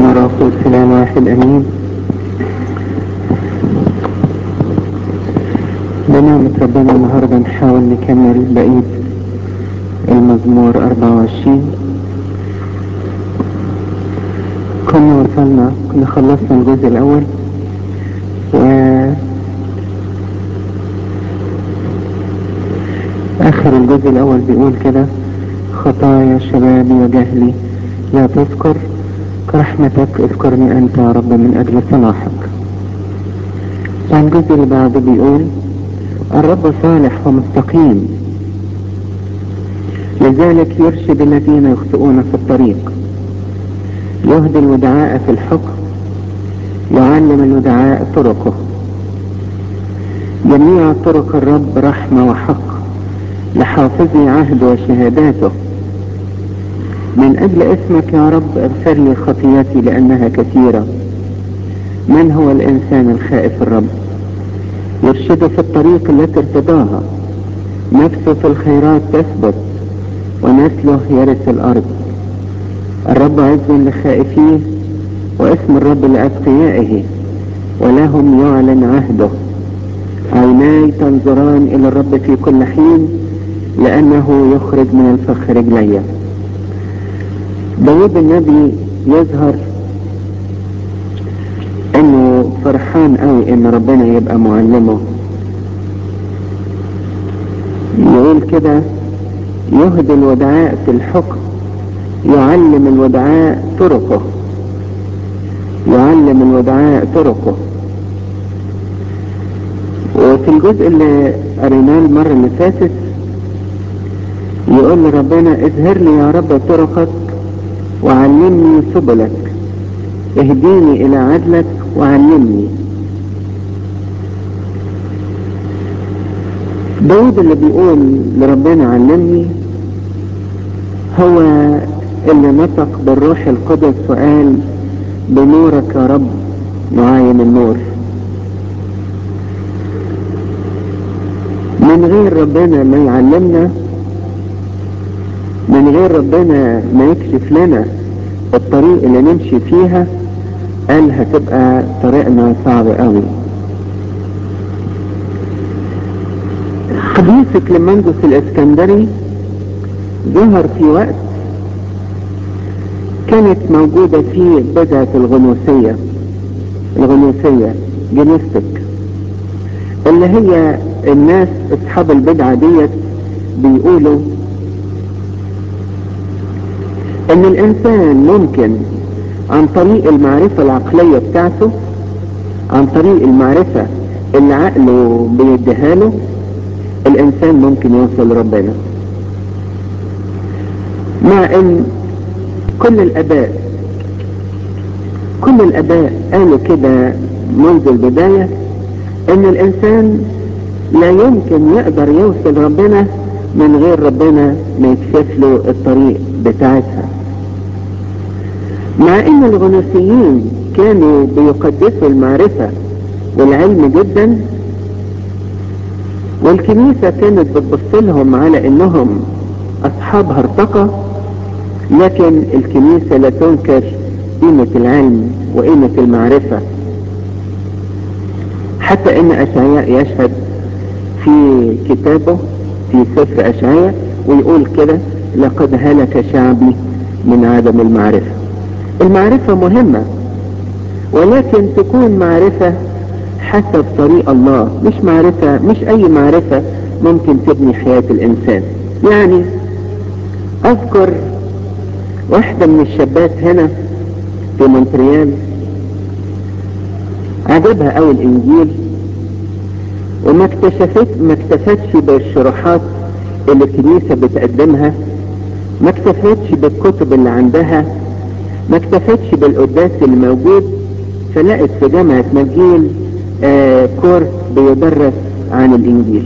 والروح والسلام واحد امين بنعمة ربنا النهاردة نحاول نكمل بقية المزمور 24 كنا وصلنا كنا خلصنا الجزء الأول و آخر الجزء الأول بيقول كده خطايا شبابي وجهلي لا تذكر كرحمتك اذكرني أنت يا رب من أجل صلاحك الجزء اللي بعده بيقول الرب صالح ومستقيم لذلك يرشد الذين يخطئون في الطريق يهدي الودعاء في الحكم يعلم الودعاء طرقه جميع طرق الرب رحمة وحق لحافظي عهد وشهاداته من أجل اسمك يا رب اغفر لي خطيتي لأنها كثيرة من هو الإنسان الخائف الرب يرشده في الطريق التي ارتضاها نفسه في الخيرات تثبت ونسله يرث الأرض الرب عز لخائفيه واسم الرب لأتقيائه ولهم يعلن عهده عيناي تنظران إلى الرب في كل حين لأنه يخرج من الفخ رجلي داود النبي يظهر انه فرحان قوي ان ربنا يبقى معلمه يقول كده يهدي الودعاء في الحكم يعلم الودعاء طرقه يعلم الودعاء طرقه وفي الجزء اللي قريناه المرة اللي فاتت يقول لربنا اظهر لي يا رب طرقك وعلمني سبلك اهديني الى عدلك وعلمني داود اللي بيقول لربنا علمني هو اللي نطق بالروح القدس وقال بنورك يا رب نعاين النور من غير ربنا ما يعلمنا من غير ربنا ما يكشف لنا الطريق اللي نمشي فيها قال هتبقى طريقنا صعب قوي قديس كليمندس الاسكندري ظهر في وقت كانت موجودة فيه بدعة الغنوسية الغنوسية جنستك اللي هي الناس اصحاب البدعة ديت بيقولوا ان الانسان ممكن عن طريق المعرفة العقلية بتاعته عن طريق المعرفة اللي عقله بيديها له الانسان ممكن يوصل لربنا مع ان كل الاباء كل الاباء قالوا كده منذ البداية ان الانسان لا يمكن يقدر يوصل ربنا من غير ربنا ما يكشف له الطريق بتاعتها مع ان الغنوصيين كانوا بيقدسوا المعرفة والعلم جدا والكنيسة كانت بتبص لهم على انهم اصحاب هرطقة لكن الكنيسة لا تنكر قيمة العلم وقيمة المعرفة حتى ان اشعياء يشهد في كتابه في سفر اشعياء ويقول كده لقد هلك شعبي من عدم المعرفة المعرفة مهمة ولكن تكون معرفة حسب طريق الله مش معرفة مش اي معرفة ممكن تبني حياة الانسان يعني اذكر واحدة من الشابات هنا في مونتريال عجبها قوي الانجيل وما اكتشفت ما اكتفتش بالشروحات اللي الكنيسة بتقدمها ما اكتفتش بالكتب اللي عندها ما اكتفتش بالقداس اللي موجود فلقت في جامعة مجيل آه كورس بيدرس عن الانجيل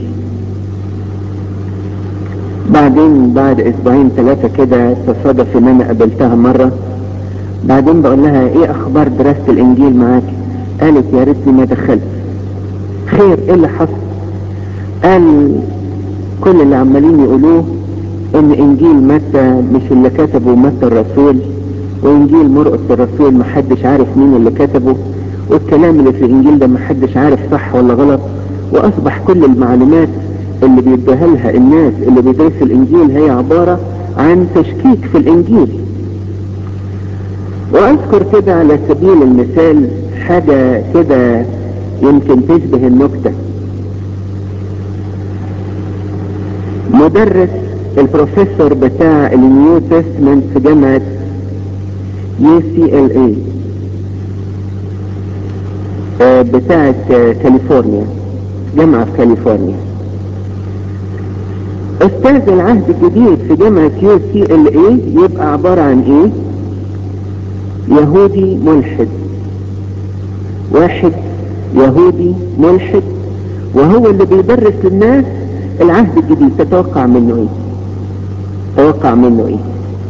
بعدين بعد اسبوعين ثلاثة كده تصادف ان انا قابلتها مرة بعدين بقول لها ايه اخبار دراسة الانجيل معاك قالت يا ريتني ما دخلت خير ايه اللي حصل قال كل اللي عمالين يقولوه ان انجيل متى مش اللي كتبه متى الرسول وانجيل مرقس الرسول محدش عارف مين اللي كتبه والكلام اللي في الانجيل ده محدش عارف صح ولا غلط واصبح كل المعلومات اللي بيديها لها الناس اللي بيدرسوا الانجيل هي عبارة عن تشكيك في الانجيل واذكر كده على سبيل المثال حاجة كده يمكن تشبه النكتة مدرس البروفيسور بتاع النيو تستمنت في جامعة يو سي ال اي بتاعة كاليفورنيا جامعة في كاليفورنيا استاذ العهد الجديد في جامعة يو سي ال اي يبقى عبارة عن ايه يهودي ملحد واحد يهودي ملحد وهو اللي بيدرس للناس العهد الجديد تتوقع منه ايه تتوقع منه ايه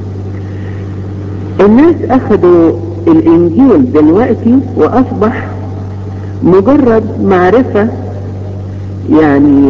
الناس اخذوا الانجيل دلوقتي واصبح مجرد معرفة يعني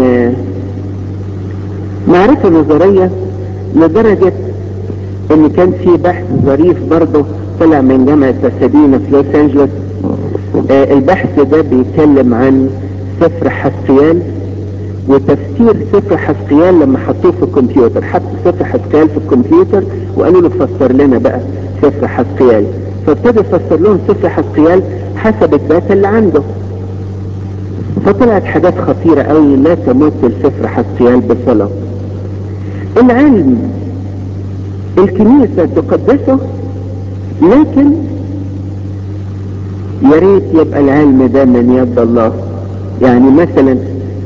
معرفة نظرية لدرجة ان كان في بحث ظريف برضه طلع من جامعة باسادينا في لوس انجلوس آه البحث ده بيتكلم عن سفر حسقيال وتفسير سفر حسقيال لما حطوه في الكمبيوتر حطوا سفر حسقيال في الكمبيوتر وقالوا له فسر لنا بقى سفر حسقيال فابتدى يفسر لهم سفر حسقيال حسب الداتا اللي عنده فطلعت حاجات خطيرة قوي لا تمت السفر حسقيال بصلة العلم الكنيسة تقدسه لكن يا ريت يبقى العلم ده من يد الله يعني مثلا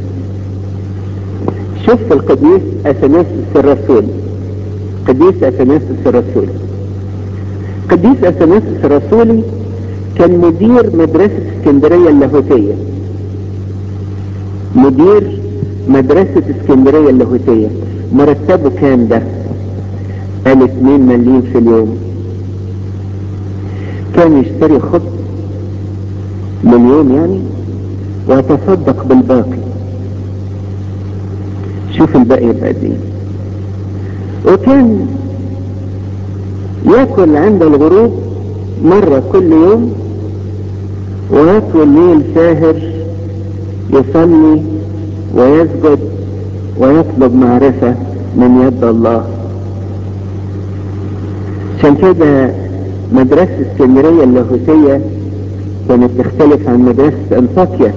شوف القديس اثناسيوس الرسول قديس اثناسيوس الرسول قديس اثناسيوس الرسولي كان مدير مدرسة اسكندرية اللاهوتية مدير مدرسة اسكندرية اللاهوتية مرتبه كام ده قال 2 مليون في اليوم كان يشتري خط مليون يعني ويتصدق بالباقي شوف الباقي يبقى قد ايه وكان ياكل عند الغروب مرة كل يوم ويطوي الليل ساهر يصلي ويسجد ويطلب معرفة من يد الله عشان كده مدرسة اسكندرية اللاهوتية كانت تختلف عن مدرسة انطاكيا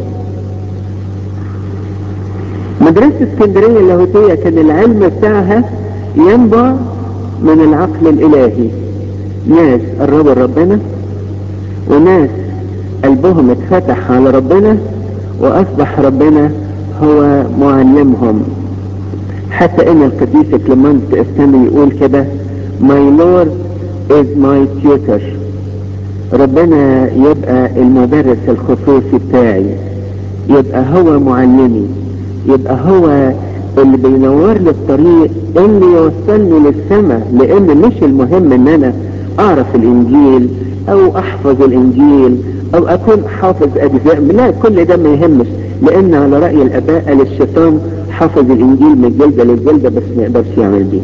مدرسة اسكندرية اللاهوتية كان العلم بتاعها ينبع من العقل الالهي ناس قربوا ربنا وناس قلبهم اتفتح على ربنا واصبح ربنا هو معلمهم حتى ان القديس كليمنت استنى يقول كده my lord is my tutor ربنا يبقى المدرس الخصوصي بتاعي يبقى هو معلمي يبقى هو اللي بينور لي الطريق اللي يوصلني للسماء لان مش المهم ان انا اعرف الانجيل او احفظ الانجيل او اكون حافظ اجزاء لا كل ده ما يهمش لان على رأي الاباء قال الشيطان حفظ الانجيل من الجلدة للجلدة بس ما يقدرش يعمل بيه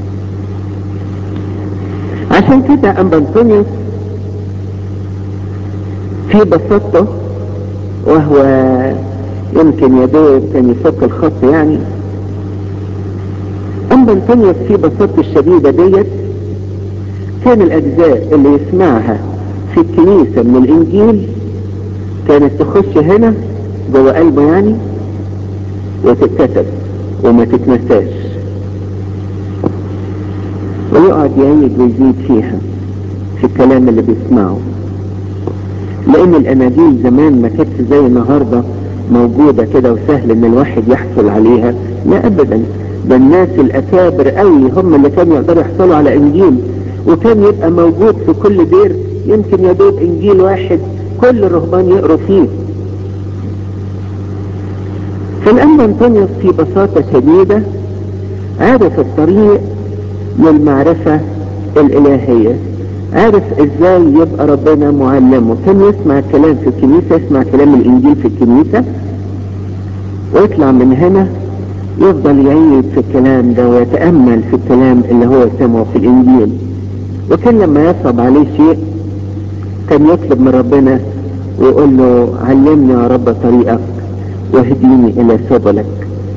عشان كده ام انطونيوس في بساطته وهو يمكن يدوب كان يفك الخط يعني ام انطونيوس في بساطته الشديدة ديت كان الاجزاء اللي يسمعها في الكنيسة من الانجيل كانت تخش هنا جوه قلبه يعني وتتكتب وما تتنساش ويقعد يعيد ويزيد فيها في الكلام اللي بيسمعه لان الاناجيل زمان ما كانتش زي النهاردة موجودة كده وسهل ان الواحد يحصل عليها لا ابدا ده الناس الاكابر قوي هم اللي كانوا يقدروا يحصلوا على انجيل وكان يبقى موجود في كل دير يمكن يدوب انجيل واحد كل الرهبان يقروا فيه فالأنبا انطونيوس في بساطة شديدة عرف الطريق للمعرفة الإلهية عرف ازاي يبقى ربنا معلمه كان يسمع كلام في الكنيسة يسمع كلام الإنجيل في الكنيسة ويطلع من هنا يفضل يعيد في الكلام ده ويتأمل في الكلام اللي هو سمعه في الإنجيل وكان لما يصعب عليه شيء كان يطلب من ربنا ويقول له علمني يا رب طريقك واهديني الى سبلك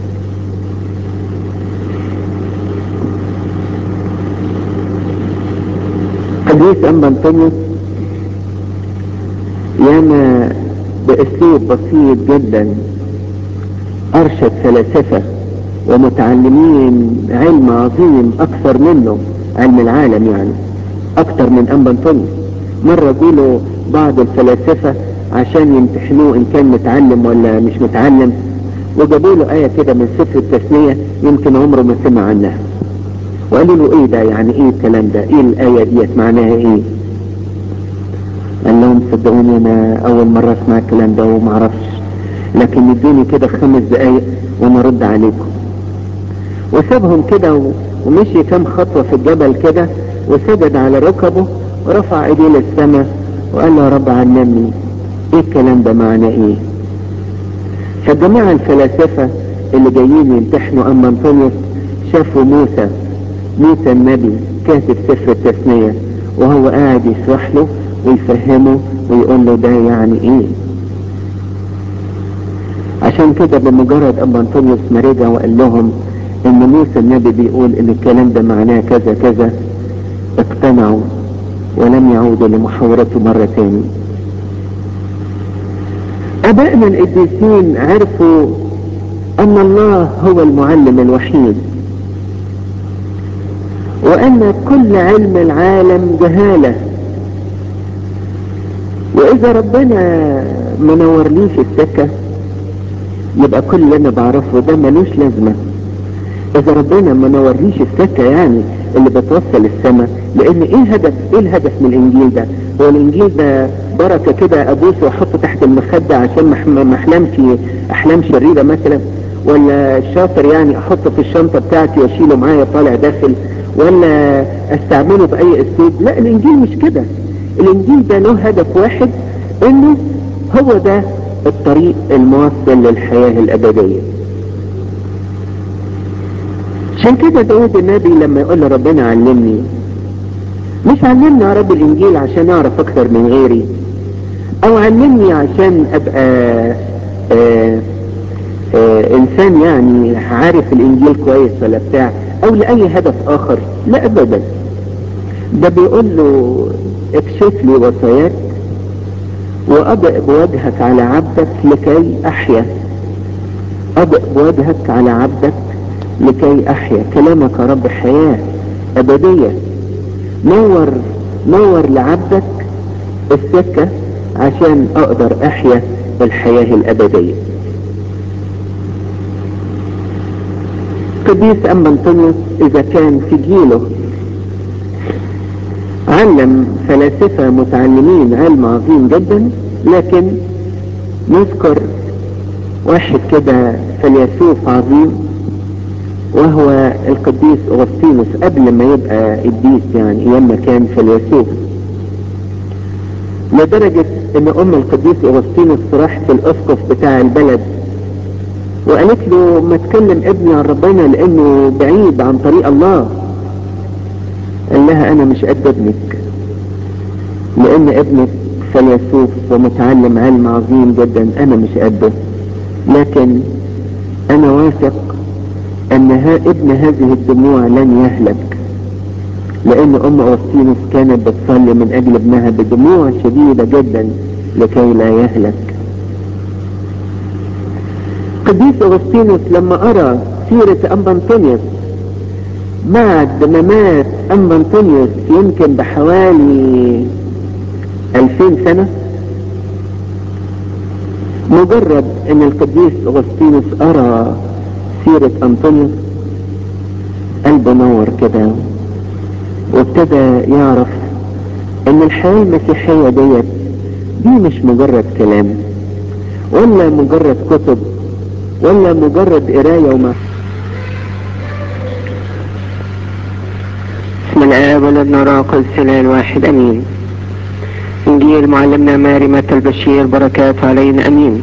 قديس أنبا أنطونيوس ياما بأسلوب بسيط جدا أرشد فلاسفة ومتعلمين علم عظيم أكثر منه علم العالم يعني أكثر من أنبا أنطونيوس مرة قولوا بعض الفلاسفة عشان يمتحنوه إن كان متعلم ولا مش متعلم وجابوا له آية كده من سفر التثنية يمكن عمره ما سمع عنها وقالوا له ايه ده يعني ايه الكلام ده ايه الآية ديت معناها ايه قال لهم صدقوني انا اول مرة اسمع الكلام ده وما اعرفش لكن ادوني كده خمس دقايق وانا ارد عليكم وسابهم كده ومشي كام خطوة في الجبل كده وسجد على ركبه ورفع ايديه للسماء وقال له يا رب علمني ايه الكلام ده معناه ايه فالجماعة الفلاسفة اللي جايين يمتحنوا اما انطونيوس شافوا موسى موسى النبي كاتب سفر التثنية وهو قاعد يشرح له ويفهمه ويقول له ده يعني ايه عشان كده بمجرد ابا انطونيوس ما رجع وقال لهم ان موسى النبي بيقول ان الكلام ده معناه كذا كذا اقتنعوا ولم يعودوا لمحاورته مرة تاني ابائنا القديسين عرفوا ان الله هو المعلم الوحيد وان كل علم العالم جهالة واذا ربنا ما نورليش السكة يبقى كل اللي انا بعرفه ده ملوش لازمة اذا ربنا ما نورليش السكة يعني اللي بتوصل السماء لان ايه هدف ايه الهدف من الانجيل ده هو الانجيل ده بركة كده ابوسه واحطه تحت المخدة عشان ما احلمش احلام شريرة مثلا ولا الشاطر يعني احطه في الشنطة بتاعتي واشيله معايا طالع داخل ولا استعمله باي اسلوب لا الانجيل مش كده الانجيل ده له هدف واحد انه هو ده الطريق الموصل للحياة الابدية عشان كده داود النبي لما يقول لربنا علمني مش علمني يا رب الانجيل عشان اعرف اكتر من غيري او علمني عشان ابقى آآ آآ انسان يعني عارف الانجيل كويس ولا بتاع او لاي هدف اخر لا ابدا ده بيقول له اكشف لي وصاياك واضئ بوجهك على عبدك لكي احيا اضئ بوجهك على عبدك لكي احيا كلامك يا رب حياة ابدية نور نور لعبدك السكة عشان اقدر احيا الحياة الابدية قديس اما انطونيوس اذا كان في جيله علم فلاسفة متعلمين علم عظيم جدا لكن نذكر واحد كده فيلسوف عظيم وهو القديس اغسطينوس قبل ما يبقى قديس يعني ايام ما كان فيلسوف لدرجة ان ام القديس اغسطينوس راحت الاسقف بتاع البلد وقالت له ما تكلم ابني عن ربنا لانه بعيد عن طريق الله قال لها انا مش قد ابنك لان ابنك فيلسوف ومتعلم علم عظيم جدا انا مش قده لكن انا واثق ان ها ابن هذه الدموع لن يهلك لان ام اغسطينوس كانت بتصلي من اجل ابنها بدموع شديدة جدا لكي لا يهلك قديس اغسطينوس لما ارى سيرة ام انطونيوس بعد ما مات ام انطونيوس يمكن بحوالي الفين سنة مجرد ان القديس اغسطينوس ارى سيرة انطونيوس قلبه نور كده وابتدى يعرف ان الحياة المسيحية ديت دي مش مجرد كلام ولا مجرد كتب ولا مجرد قراية وما بسم الآب والابن والروح القدس الواحد امين انجيل معلمنا ماري متى البشير بركات علينا امين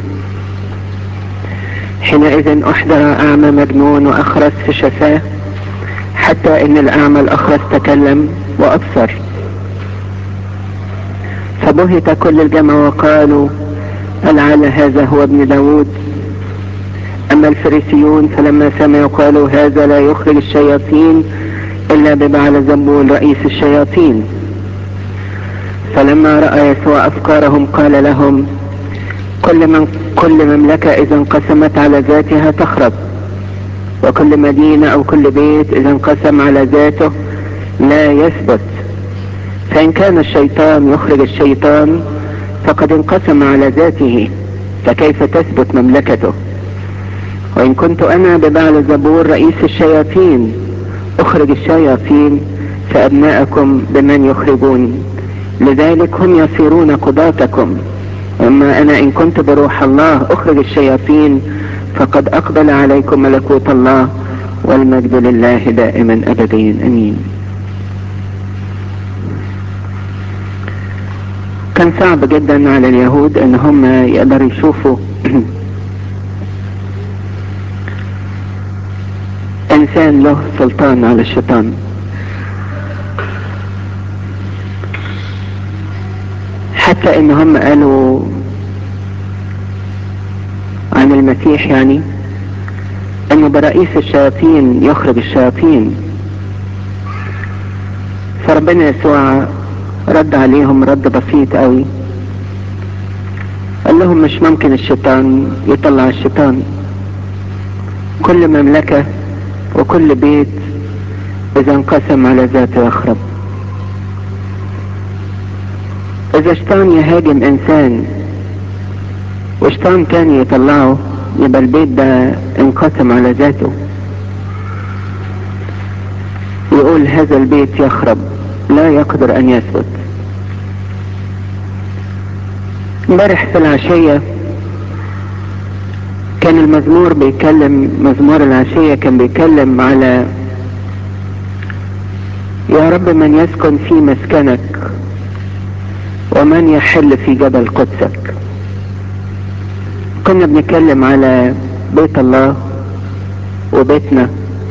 حينئذ احضر اعمى مجنون واخرس في شفاه حتى ان الاعمى الاخرس تكلم وابصر فبهت كل الجمع وقالوا ألعل هذا هو ابن داود أما الفريسيون فلما سمعوا قالوا هذا لا يخرج الشياطين إلا ببعل زبول رئيس الشياطين فلما رأى يسوع أفكارهم قال لهم كل من كل مملكة إذا انقسمت على ذاتها تخرب وكل مدينة أو كل بيت إذا انقسم على ذاته لا يثبت فإن كان الشيطان يخرج الشيطان فقد انقسم على ذاته فكيف تثبت مملكته وإن كنت أنا ببعل زبور رئيس الشياطين أخرج الشياطين فأبناءكم بمن يخرجون لذلك هم يصيرون قضاتكم أما أنا إن كنت بروح الله أخرج الشياطين فقد أقبل عليكم ملكوت الله والمجد لله دائما أبديا أمين كان صعب جدا على اليهود ان هم يقدروا يشوفوا انسان له سلطان على الشيطان حتى ان هم قالوا عن المسيح يعني انه برئيس الشياطين يخرج الشياطين فربنا يسوع رد عليهم رد بسيط قوي قال لهم مش ممكن الشيطان يطلع الشيطان كل مملكة وكل بيت اذا انقسم على ذاته يخرب اذا شيطان يهاجم انسان وشيطان تاني يطلعه يبقى البيت ده انقسم على ذاته يقول هذا البيت يخرب لا يقدر ان يثبت امبارح في العشية كان المزمور بيتكلم مزمور العشية كان بيتكلم على يا رب من يسكن في مسكنك ومن يحل في جبل قدسك كنا بنتكلم على بيت الله وبيتنا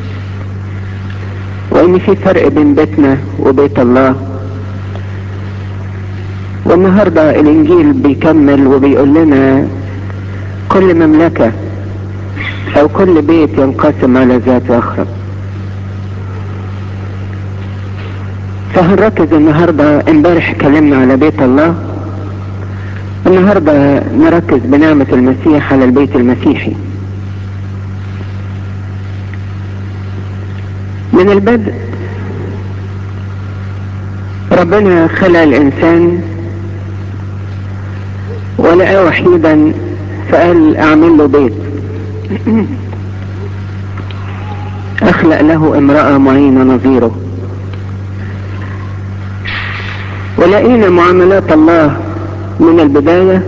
وان في فرق بين بيتنا وبيت الله والنهاردة الانجيل بيكمل وبيقول لنا كل مملكة او كل بيت ينقسم على ذات اخرى فهنركز النهاردة امبارح اتكلمنا على بيت الله النهاردة نركز بنعمة المسيح على البيت المسيحي من البدء ربنا خلق الانسان ولقاه وحيدا فقال اعمل له بيت اخلق له امرأة معينة نظيره ولقينا معاملات الله من البداية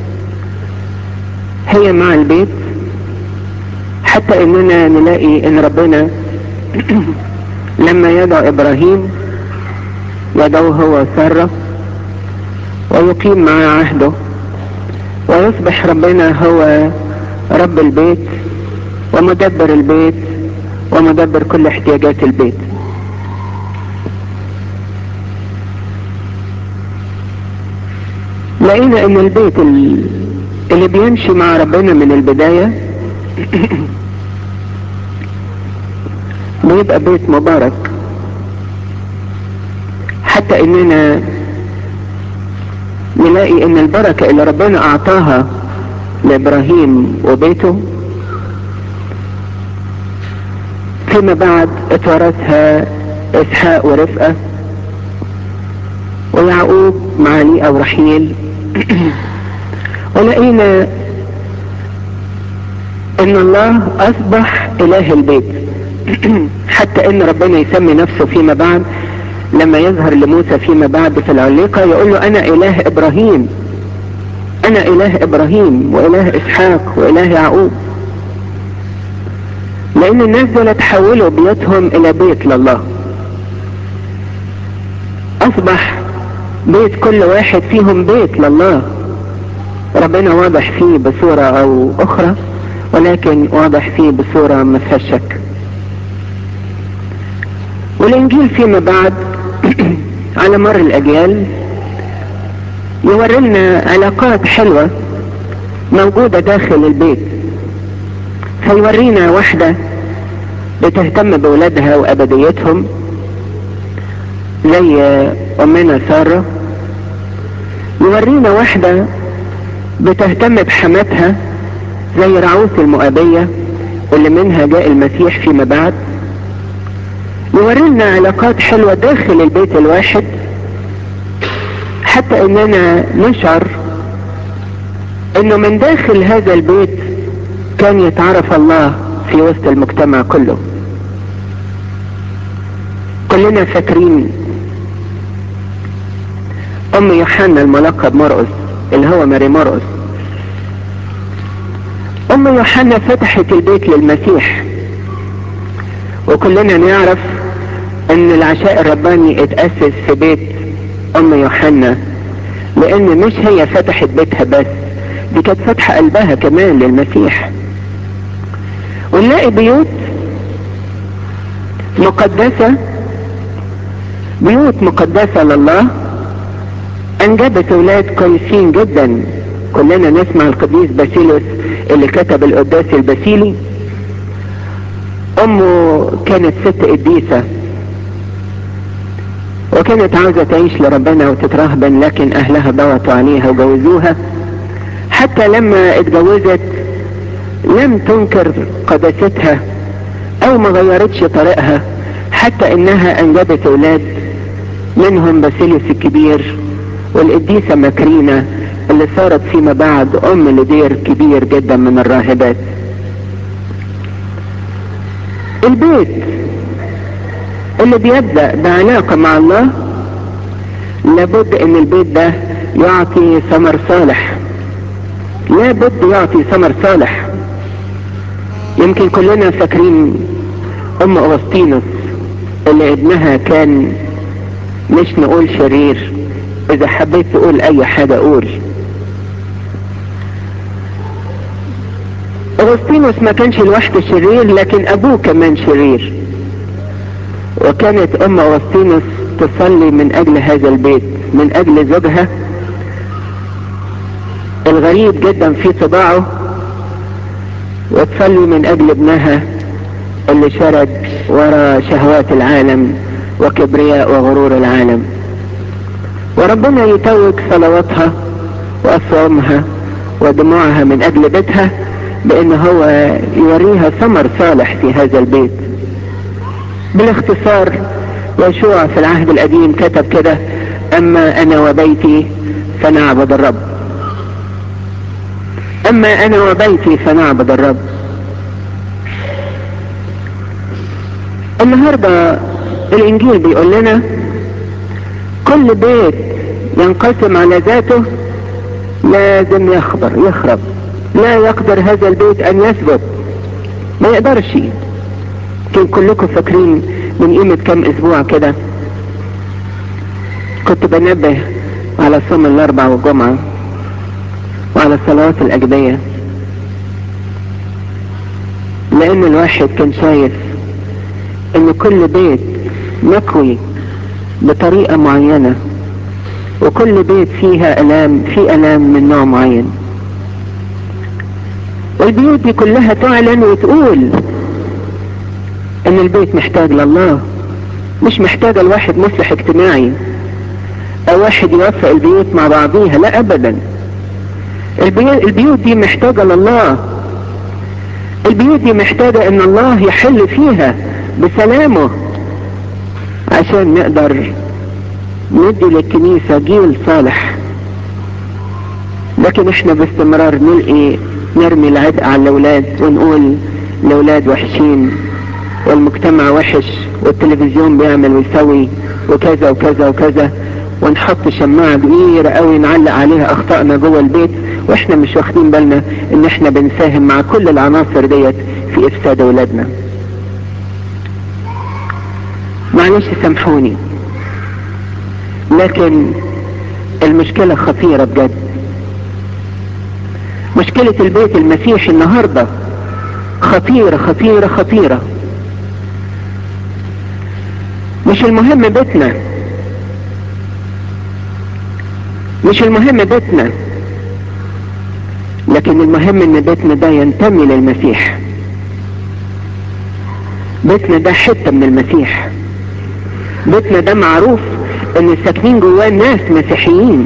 هي مع البيت حتى اننا نلاقي ان ربنا لما يدعو ابراهيم يدعو هو سارة ويقيم معاه عهده ويصبح ربنا هو رب البيت ومدبر البيت ومدبر كل احتياجات البيت لقينا ان البيت اللي بيمشي مع ربنا من البداية بيبقى بيت مبارك حتى اننا نلاقي ان البركة اللي ربنا اعطاها لابراهيم وبيته فيما بعد اتورثها اسحاق ورفقة ويعقوب مع ليئة ورحيل ولقينا ان الله اصبح اله البيت حتى ان ربنا يسمي نفسه فيما بعد لما يظهر لموسى فيما بعد في العليقة يقول له انا اله ابراهيم انا اله ابراهيم واله اسحاق واله يعقوب لان الناس دول تحولوا بيوتهم الى بيت لله اصبح بيت كل واحد فيهم بيت لله ربنا واضح فيه بصورة او اخرى ولكن واضح فيه بصورة ما فيهاش شك والانجيل فيما بعد على مر الاجيال يورينا علاقات حلوة موجودة داخل البيت فيورينا واحدة بتهتم بولادها وابديتهم زي امنا سارة يورينا واحدة بتهتم بحماتها زي رعوس المؤابية اللي منها جاء المسيح فيما بعد يورينا علاقات حلوة داخل البيت الواحد حتى اننا نشعر انه من داخل هذا البيت كان يتعرف الله في وسط المجتمع كله كلنا فاكرين ام يوحنا الملقب مرقس اللي هو ماري مرقس ام يوحنا فتحت البيت للمسيح وكلنا نعرف ان العشاء الرباني اتأسس في بيت ام يوحنا لان مش هي فتحت بيتها بس دي كانت فاتحة قلبها كمان للمسيح ونلاقي بيوت مقدسة بيوت مقدسة لله انجبت اولاد كويسين جدا كلنا نسمع القديس باسيلوس اللي كتب القداس الباسيلي امه كانت ست قديسة وكانت عاوزة تعيش لربنا وتترهبن لكن اهلها ضغطوا عليها وجوزوها حتى لما اتجوزت لم تنكر قداستها او ما غيرتش طريقها حتى انها انجبت اولاد منهم باسيليوس الكبير والقديسة ماكرينا اللي صارت فيما بعد ام لدير كبير جدا من الراهبات البيت اللي بيبدأ بعلاقة مع الله لابد ان البيت ده يعطي ثمر صالح لابد يعطي ثمر صالح يمكن كلنا فاكرين ام اغسطينوس اللي ابنها كان مش نقول شرير اذا حبيت تقول اي حاجة قول اغسطينوس ما كانش لوحده شرير لكن ابوه كمان شرير وكانت ام اغسطينوس تصلي من اجل هذا البيت من اجل زوجها الغريب جدا في طباعه وتصلي من اجل ابنها اللي شرد ورا شهوات العالم وكبرياء وغرور العالم وربنا يتوج صلواتها واصوامها ودموعها من اجل بيتها بان هو يوريها ثمر صالح في هذا البيت بالاختصار يشوع في العهد القديم كتب كده اما انا وبيتي فنعبد الرب اما انا وبيتي فنعبد الرب النهاردة الانجيل بيقول لنا كل بيت ينقسم على ذاته لازم يخبر يخرب لا يقدر هذا البيت ان يثبت ما يقدرش كان كلكم فاكرين من قيمة كم اسبوع كده كنت بنبه على صوم الاربع والجمعة وعلى الصلوات الاجبية لان الواحد كان شايف ان كل بيت مكوي بطريقة معينة وكل بيت فيها الام في الام من نوع معين والبيوت دي كلها تعلن وتقول ان البيت محتاج لله مش محتاج الواحد مصلح اجتماعي او واحد يوفق البيوت مع بعضيها لا ابدا البيوت دي محتاجة لله البيوت دي محتاجة ان الله يحل فيها بسلامه عشان نقدر ندي للكنيسة جيل صالح لكن احنا باستمرار نلقي نرمي العبء على الاولاد ونقول الاولاد وحشين والمجتمع وحش والتلفزيون بيعمل ويسوي وكذا وكذا وكذا ونحط شماعة كبيرة قوي نعلق عليها اخطائنا جوه البيت واحنا مش واخدين بالنا ان احنا بنساهم مع كل العناصر ديت في افساد اولادنا معلش سامحوني لكن المشكلة خطيرة بجد مشكلة البيت المسيحي النهاردة خطيرة خطيرة خطيرة مش المهم بيتنا مش المهم بيتنا لكن المهم ان بيتنا ده ينتمي للمسيح بيتنا ده حتة من المسيح بيتنا ده معروف ان الساكنين جواه ناس مسيحيين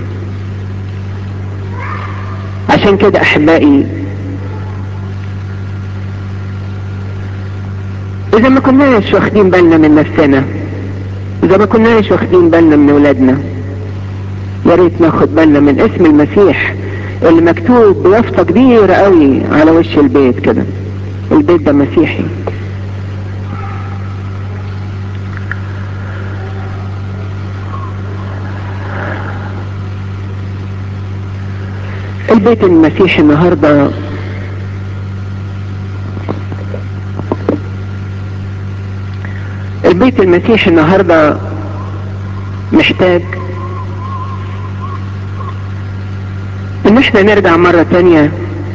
عشان كده احبائي اذا ما كناش واخدين بالنا من نفسنا اذا ما كناش واخدين بالنا من ولادنا يا ريت ناخد بالنا من اسم المسيح اللي مكتوب بيافطة كبيرة قوي على وش البيت كده البيت ده مسيحي البيت المسيحي النهارده البيت المسيحي النهارده محتاج ان احنا نرجع مرة تانية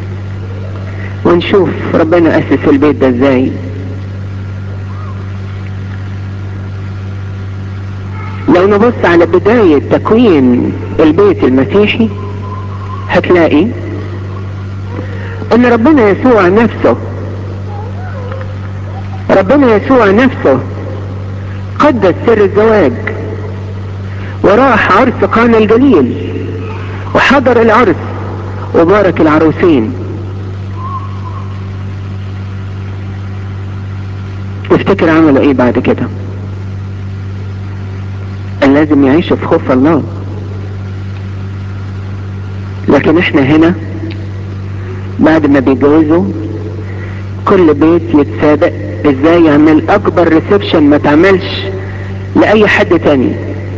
ونشوف ربنا اسس البيت ده ازاي لو نبص على بداية تكوين البيت المسيحي هتلاقي ان ربنا يسوع نفسه ربنا يسوع نفسه قدس سر الزواج وراح عرس قانا الجليل وحضر العرس وبارك العروسين تفتكر عملوا ايه بعد كده كان لازم يعيشوا في خوف الله لكن احنا هنا بعد ما بيتجوزوا كل بيت يتسابق ازاي يعمل اكبر ريسبشن ما تعملش لاي حد تاني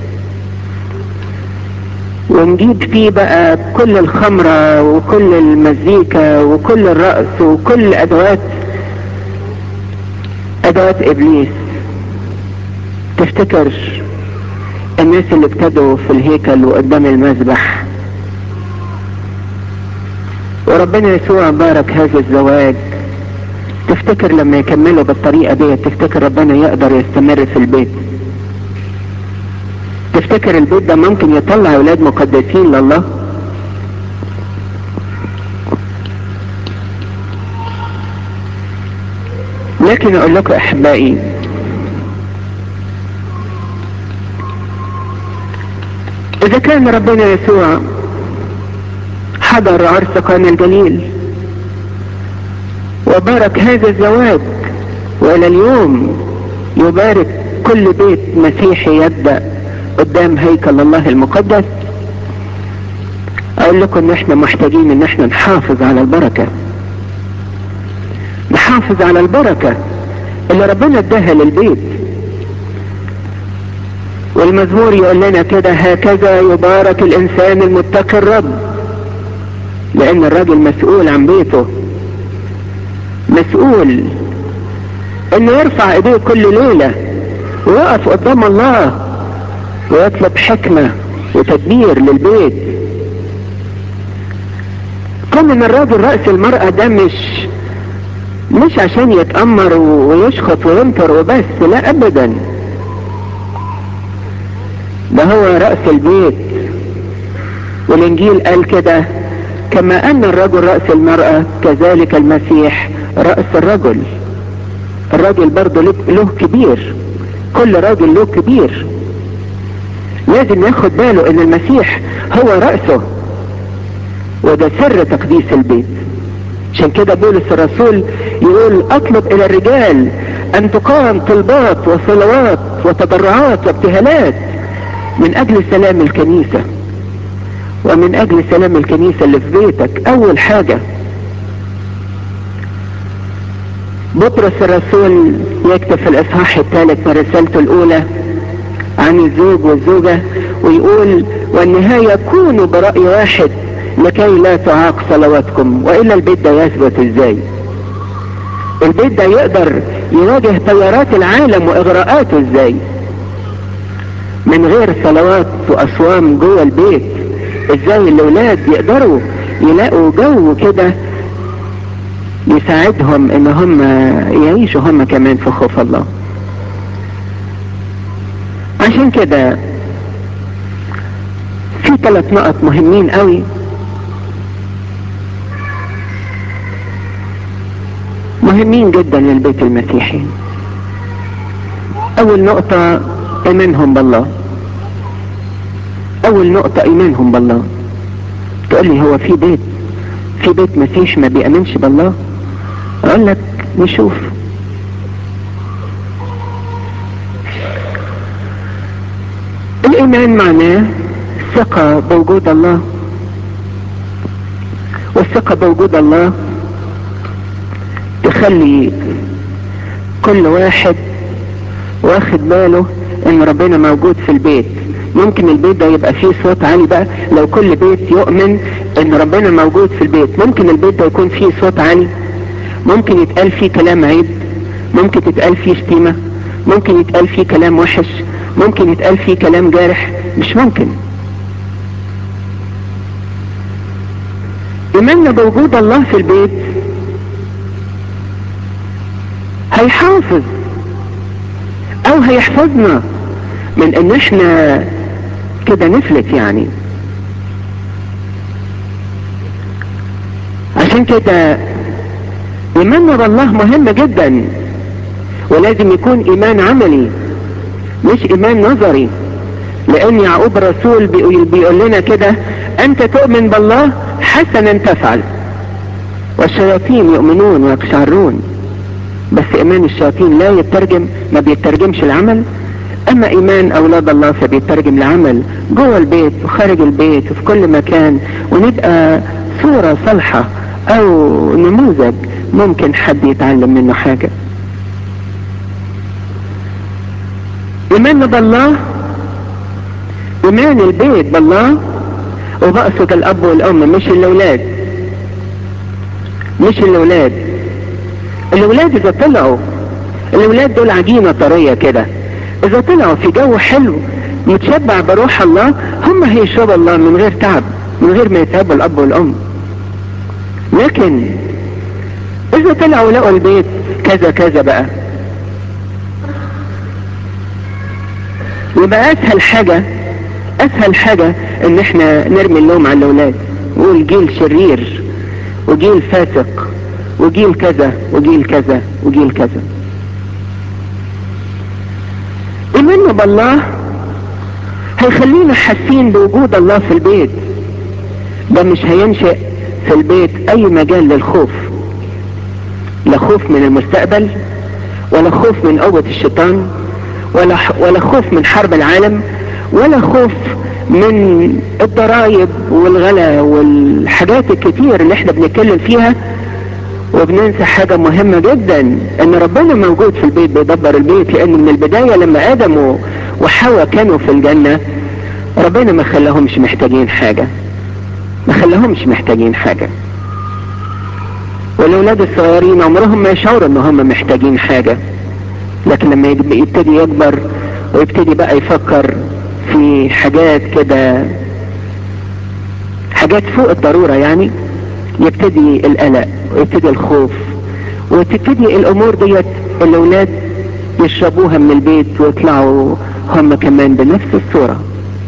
ونجيب فيه بقى كل الخمرة وكل المزيكا وكل الرقص وكل ادوات ادوات ابليس تفتكر الناس اللي ابتدوا في الهيكل وقدام المذبح وربنا يسوع بارك هذا الزواج تفتكر لما يكملوا بالطريقة دي تفتكر ربنا يقدر يستمر في البيت تفتكر البيت ده ممكن يطلع اولاد مقدسين لله لكن اقول لكم احبائي اذا كان ربنا يسوع حضر عرس قانا الجليل وبارك هذا الزواج والى اليوم يبارك كل بيت مسيحي يبدأ قدام هيكل الله المقدس اقول لكم ان احنا محتاجين ان احنا نحافظ على البركة نحافظ على البركة اللي ربنا اداها للبيت والمزمور يقول لنا كده هكذا يبارك الانسان المتقي الرب لان الراجل مسؤول عن بيته مسؤول انه يرفع ايديه كل ليلة ويقف قدام الله ويطلب حكمة وتدبير للبيت كون ان الراجل رأس المرأة ده مش مش عشان يتأمر ويشخط وينكر وبس لا ابدا ده هو رأس البيت والانجيل قال كده كما ان الرجل رأس المرأة كذلك المسيح رأس الرجل الراجل برضه له كبير كل راجل له كبير لازم ياخد باله ان المسيح هو رأسه وده سر تقديس البيت عشان كده بولس الرسول يقول اطلب الى الرجال ان تقام طلبات وصلوات وتضرعات وابتهالات من اجل سلام الكنيسة ومن اجل سلام الكنيسة اللي في بيتك اول حاجة بطرس الرسول يكتب في الاصحاح الثالث من رسالته الاولى عن الزوج والزوجة ويقول والنهاية كونوا برأي واحد لكي لا تعاق صلواتكم وإلا البيت ده يثبت ازاي البيت ده يقدر يواجه تيارات العالم واغراءاته ازاي من غير صلوات واصوام جوه البيت ازاي الاولاد يقدروا يلاقوا جو كده يساعدهم ان هم يعيشوا هم كمان في خوف الله عشان كده في ثلاث نقط مهمين قوي مهمين جدا للبيت المسيحي اول نقطة ايمانهم بالله اول نقطة ايمانهم بالله تقول لي هو في بيت في بيت مسيح ما بيأمنش بالله اقول لك نشوف الايمان معناه الثقة بوجود الله والثقة بوجود الله تخلي كل واحد واخد باله ان ربنا موجود في البيت ممكن البيت ده يبقى فيه صوت عالي بقى لو كل بيت يؤمن ان ربنا موجود في البيت ممكن البيت ده يكون فيه صوت عالي ممكن يتقال فيه كلام عيب ممكن تتقال فيه شتيمة ممكن يتقال فيه كلام وحش ممكن يتقال فيه كلام جارح مش ممكن ايماننا بوجود الله في البيت هيحافظ او هيحفظنا من ان احنا كده نفلت يعني عشان كده ايماننا بالله مهم جدا ولازم يكون ايمان عملي مش ايمان نظري لان يعقوب الرسول بيقول, بيقول لنا كده انت تؤمن بالله حسنا تفعل والشياطين يؤمنون ويقشعرون بس ايمان الشياطين لا يترجم ما بيترجمش العمل اما ايمان اولاد الله فبيترجم لعمل جوه البيت وخارج البيت وفي كل مكان ونبقى صورة صالحة او نموذج ممكن حد يتعلم منه حاجة ايماننا بالله ايمان البيت بالله وبقصد الاب والام مش الاولاد مش الاولاد الاولاد اذا طلعوا الاولاد دول عجينة طرية كده اذا طلعوا في جو حلو متشبع بروح الله هم هيشربوا الله من غير تعب من غير ما يتعبوا الاب والام لكن اذا طلعوا لقوا البيت كذا كذا بقى يبقى اسهل حاجة اسهل حاجة ان احنا نرمي اللوم على الاولاد نقول جيل شرير وجيل فاسق وجيل كذا وجيل كذا وجيل كذا ايماننا بالله هيخلينا حاسين بوجود الله في البيت ده مش هينشئ في البيت اي مجال للخوف لا خوف من المستقبل ولا خوف من قوة الشيطان ولا ولا خوف من حرب العالم ولا خوف من الضرائب والغلا والحاجات الكتير اللي احنا بنتكلم فيها وبننسى حاجة مهمة جدا ان ربنا موجود في البيت بيدبر البيت لان من البداية لما ادم وحواء كانوا في الجنة ربنا ما خلاهمش محتاجين حاجة ما خلاهمش محتاجين حاجة والاولاد الصغيرين عمرهم ما يشعروا ان هم محتاجين حاجة لكن لما يبتدي يكبر ويبتدي بقى يفكر في حاجات كده حاجات فوق الضرورة يعني يبتدي القلق ويبتدي الخوف وتبتدي الامور ديت الاولاد يشربوها من البيت ويطلعوا هم كمان بنفس الصورة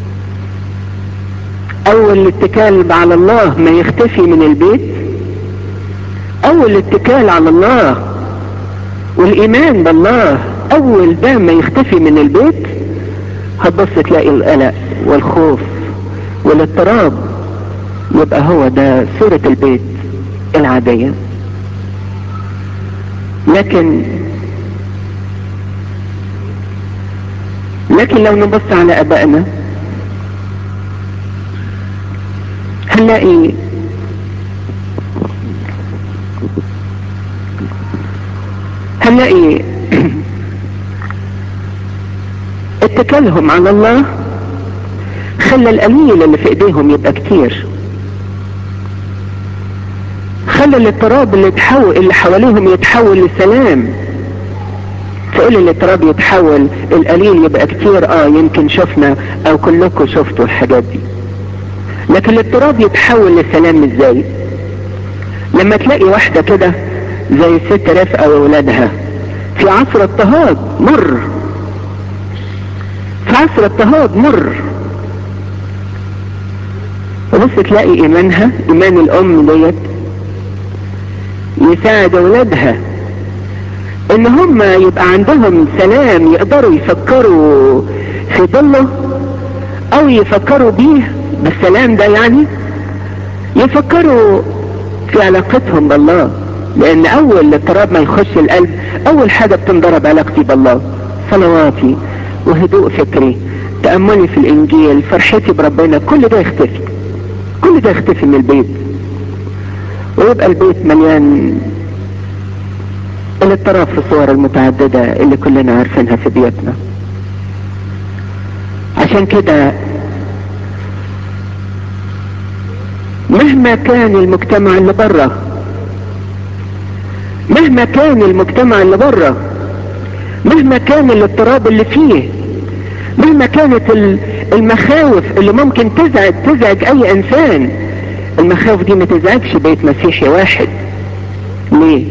اول الاتكال على الله ما يختفي من البيت اول الاتكال على الله والايمان بالله اول ده ما يختفي من البيت هتبص تلاقي القلق والخوف والاضطراب يبقى هو ده صورة البيت العادية لكن لكن لو نبص على ابائنا هنلاقي هنلاقي اتكالهم على الله خلى القليل اللي في ايديهم يبقى كتير خلى الاضطراب اللي تحول اللي حواليهم يتحول لسلام تقول الاضطراب يتحول القليل يبقى كتير اه يمكن شفنا او كلكم شفتوا الحاجات دي لكن الاضطراب يتحول لسلام ازاي لما تلاقي واحدة كده زي الست رفقة واولادها في عصر اضطهاد مر في عصر اضطهاد مر تبص تلاقي ايمانها ايمان الام ديت يساعد اولادها ان هم يبقى عندهم سلام يقدروا يفكروا في ظله او يفكروا بيه بالسلام ده يعني يفكروا في علاقتهم بالله لان اول اضطراب ما يخش القلب اول حاجة بتنضرب علاقتي بالله صلواتي وهدوء فكري تأملي في الانجيل فرحتي بربنا كل ده يختفي كل ده يختفي من البيت ويبقى البيت مليان الاضطراب في الصور المتعددة اللي كلنا عارفينها في بيوتنا عشان كده مهما كان المجتمع اللي بره مهما كان المجتمع اللي بره مهما كان الاضطراب اللي فيه مهما كانت المخاوف اللي ممكن تزعج تزعج اي انسان المخاوف دي ما تزعجش بيت مسيحي واحد ليه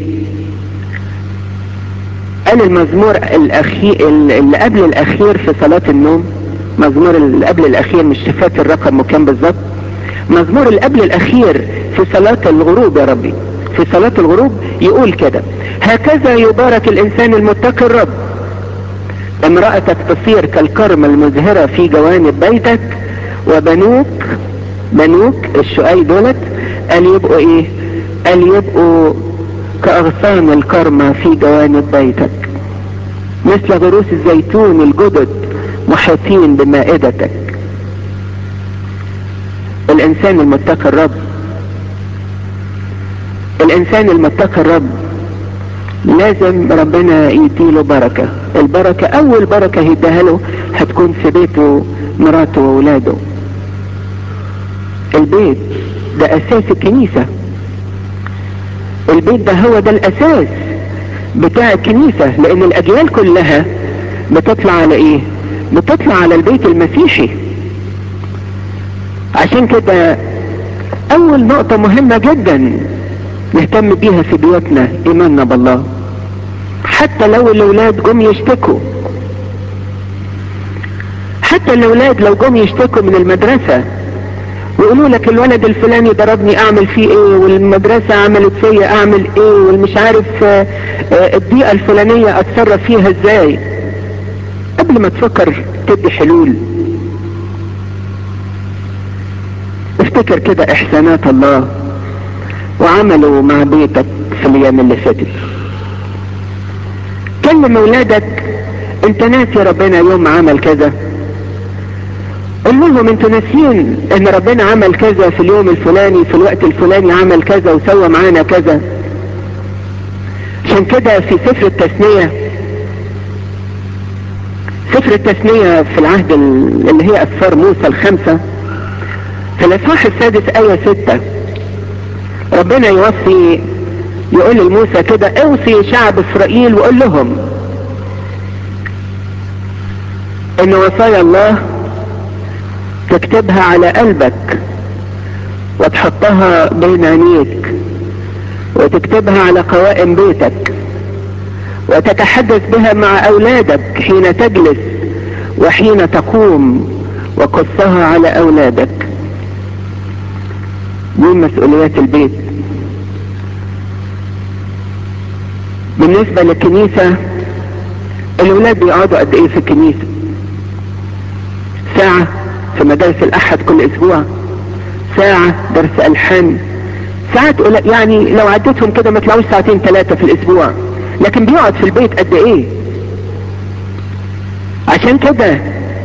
قال المزمور الاخير اللي قبل الاخير في صلاة النوم مزمور اللي قبل الاخير مش فاكر الرقم كام بالظبط مزمور اللي قبل الاخير في صلاة الغروب يا ربي في صلاة الغروب يقول كده هكذا يبارك الانسان المتقي الرب امرأتك تصير كالكرم المزهرة في جوانب بيتك وبنوك بنوك الشقاي دولت قال يبقوا ايه قال يبقوا كأغصان الكرمة في جوانب بيتك مثل غروس الزيتون الجدد محيطين بمائدتك الانسان المتقي الرب الانسان المتقي الرب لازم ربنا يديله بركة البركة اول بركة هيديها له هتكون في بيته مراته واولاده البيت ده اساس الكنيسة البيت ده هو ده الاساس بتاع الكنيسة لان الاجيال كلها بتطلع على ايه بتطلع على البيت المسيحي عشان كده اول نقطة مهمة جدا نهتم بيها في بيوتنا ايماننا بالله حتى لو الاولاد جم يشتكوا حتى الاولاد لو جم يشتكوا من المدرسة ويقولوا لك الولد الفلاني ضربني اعمل فيه ايه والمدرسة عملت فيا اعمل ايه والمش عارف الضيقة الفلانية اتصرف فيها ازاي قبل ما تفكر تدي حلول افتكر كده احسانات الله وعملوا مع بيتك في الايام اللي فاتت كلم اولادك انت ناسي ربنا يوم عمل كذا قول لهم انتوا ناسيين ان ربنا عمل كذا في اليوم الفلاني في الوقت الفلاني عمل كذا وسوى معانا كذا عشان كده في سفر التثنية سفر التثنية في العهد اللي هي اسفار موسى الخمسة في الاصحاح السادس ايه ستة ربنا يوصي يقول لموسى كده اوصي شعب اسرائيل وقول لهم ان وصايا الله تكتبها على قلبك وتحطها بين عينيك وتكتبها على قوائم بيتك وتتحدث بها مع اولادك حين تجلس وحين تقوم وقصها على اولادك دي مسؤوليات البيت بالنسبة للكنيسة الولاد بيقعدوا قد ايه في الكنيسة ساعة في مدارس الاحد كل اسبوع ساعة درس الحان ساعات يعني لو عديتهم كده ما تلاقوش ساعتين ثلاثة في الاسبوع لكن بيقعد في البيت قد ايه عشان كده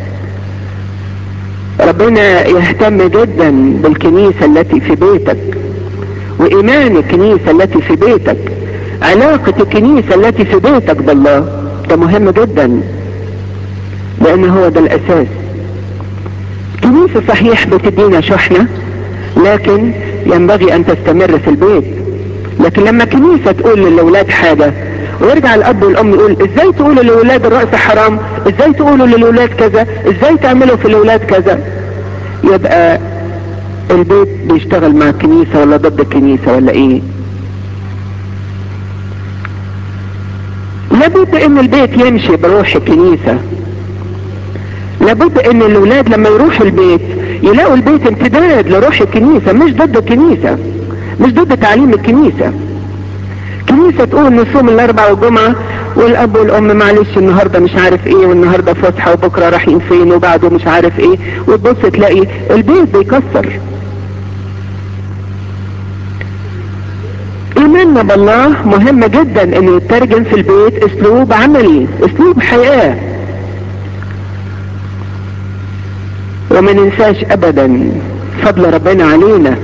ربنا يهتم جدا بالكنيسة التي في بيتك وايمان الكنيسة التي في بيتك علاقة الكنيسة التي في بيتك بالله ده مهم جدا لان هو ده الاساس كنيسة صحيح بتدينا شحنة لكن ينبغي ان تستمر في البيت لكن لما كنيسة تقول للاولاد حاجة ويرجع الاب والام يقول ازاي تقولوا للاولاد الرأس حرام ازاي تقولوا للاولاد كذا ازاي تعملوا في الاولاد كذا يبقى البيت بيشتغل مع الكنيسة ولا ضد الكنيسة ولا ايه لابد ان البيت يمشي بروح الكنيسة لابد ان الاولاد لما يروحوا البيت يلاقوا البيت امتداد لروح الكنيسة مش ضد الكنيسة مش ضد تعليم الكنيسة كنيسة تقول نصوم الاربع والجمعة والاب والام معلش النهاردة مش عارف ايه والنهاردة فسحة وبكرة رايحين فين وبعده مش عارف ايه وتبص تلاقي البيت بيكسر ايماننا بالله مهم جدا انه يترجم في البيت اسلوب عملي اسلوب حياة وما ننساش ابدا فضل ربنا علينا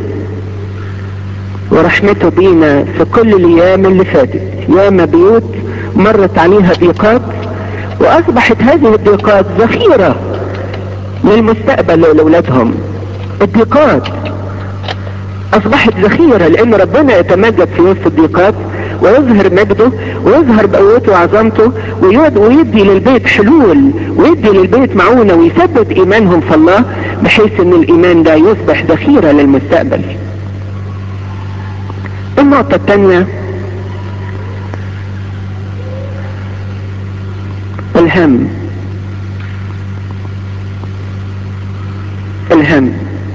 ورحمته بينا في كل الايام اللي فاتت ياما بيوت مرت عليها ضيقات واصبحت هذه الضيقات ذخيرة للمستقبل لاولادهم الضيقات اصبحت ذخيرة لان ربنا يتمجد في وسط الضيقات ويظهر مجده ويظهر بقوته وعظمته ويدي للبيت حلول ويدي للبيت معونة ويثبت ايمانهم في الله بحيث ان الايمان ده يصبح ذخيرة للمستقبل النقطة الثانية الهم الهم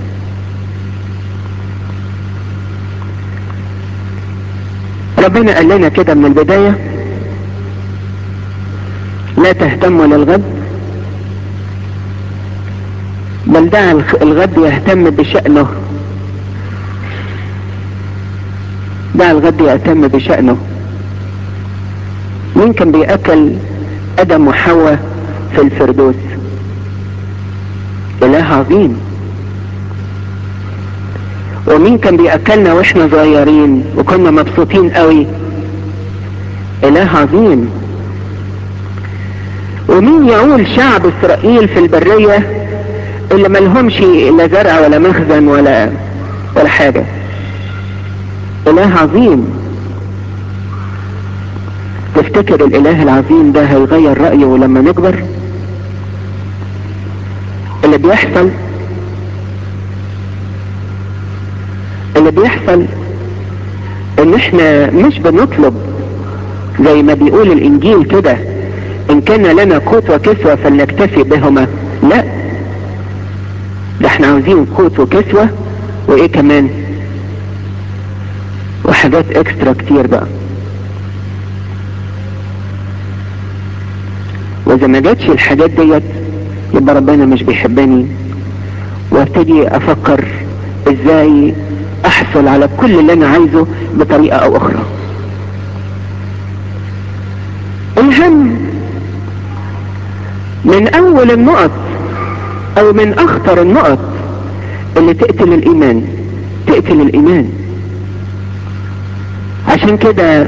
ربنا قال لنا كده من البداية لا تهتموا للغد بل دع الغد يهتم بشأنه دع الغد يهتم بشأنه مين كان بيأكل ادم وحواء في الفردوس اله عظيم ومين كان بيأكلنا واحنا صغيرين وكنا مبسوطين قوي اله عظيم ومين يقول شعب اسرائيل في البرية اللي ملهمش لا زرع ولا مخزن ولا ولا حاجة اله عظيم تفتكر الاله العظيم ده هيغير رأيه لما نكبر اللي بيحصل اللي بيحصل ان احنا مش بنطلب زي ما بيقول الانجيل كده ان كان لنا قوت وكسوة فلنكتفي بهما لا ده احنا عاوزين قوت وكسوة وايه كمان وحاجات اكسترا كتير بقى واذا ما جاتش الحاجات ديت يبقى ربنا مش بيحبني وابتدي افكر ازاي احصل على كل اللي انا عايزه بطريقة او اخرى الهم من اول النقط او من اخطر النقط اللي تقتل الايمان تقتل الايمان عشان كده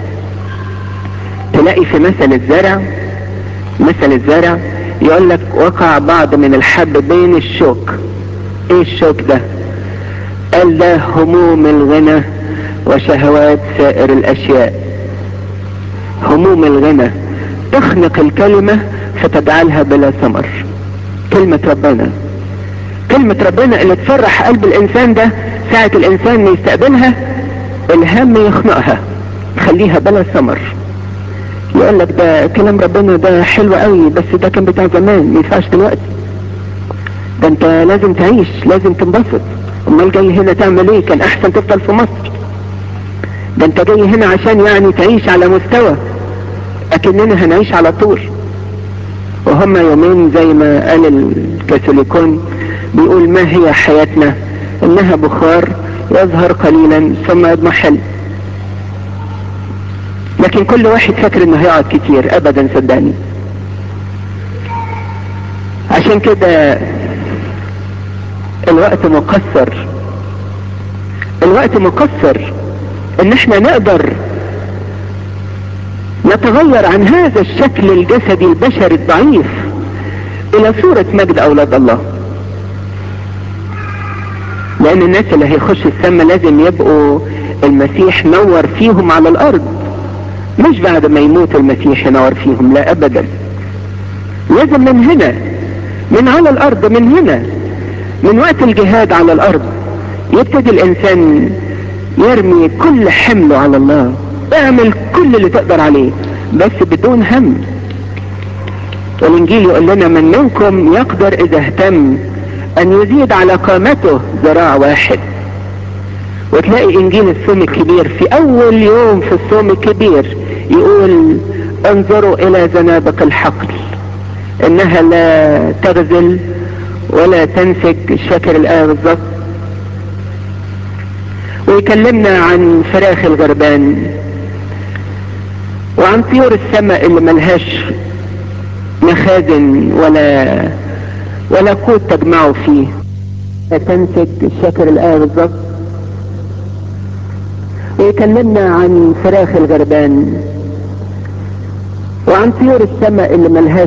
تلاقي في مثل الزرع مثل الزرع يقول لك وقع بعض من الحب بين الشوك ايه الشوك ده قال ده هموم الغنى وشهوات سائر الاشياء هموم الغنى تخنق الكلمة فتجعلها بلا ثمر كلمة ربنا كلمة ربنا اللي تفرح قلب الانسان ده ساعة الانسان يستقبلها الهم يخنقها تخليها بلا ثمر يقول لك ده كلام ربنا ده حلو قوي بس ده كان بتاع زمان ما ينفعش دلوقتي ده انت لازم تعيش لازم تنبسط امال جاي هنا تعمل ايه كان احسن تفضل في مصر ده انت جاي هنا عشان يعني تعيش على مستوى اكننا هنعيش على طول وهم يومين زي ما قال الكاثوليكون بيقول ما هي حياتنا انها بخار يظهر قليلا ثم يضمحل لكن كل واحد فاكر انه هيقعد كتير ابدا صدقني عشان كده الوقت مقصر الوقت مقصر ان احنا نقدر نتغير عن هذا الشكل الجسدي البشري الضعيف الى صورة مجد اولاد الله لان الناس اللي هيخش السماء لازم يبقوا المسيح نور فيهم على الارض مش بعد ما يموت المسيح ينور فيهم لا ابدا لازم من هنا من على الارض من هنا من وقت الجهاد على الارض يبتدي الانسان يرمي كل حمله على الله اعمل كل اللي تقدر عليه بس بدون هم والانجيل يقول لنا من منكم يقدر اذا اهتم ان يزيد على قامته ذراع واحد وتلاقي انجيل الصوم الكبير في اول يوم في الصوم الكبير يقول انظروا الى زنابق الحقل انها لا تغزل ولا تنسج مش فاكر الايه بالظبط ويكلمنا عن فراخ الغربان وعن طيور السماء اللي ملهاش مخازن ولا ولا قوت تجمعوا فيه لا تنسج مش فاكر الايه بالظبط ويكلمنا عن فراخ الغربان وعن طيور السماء اللي ملهاش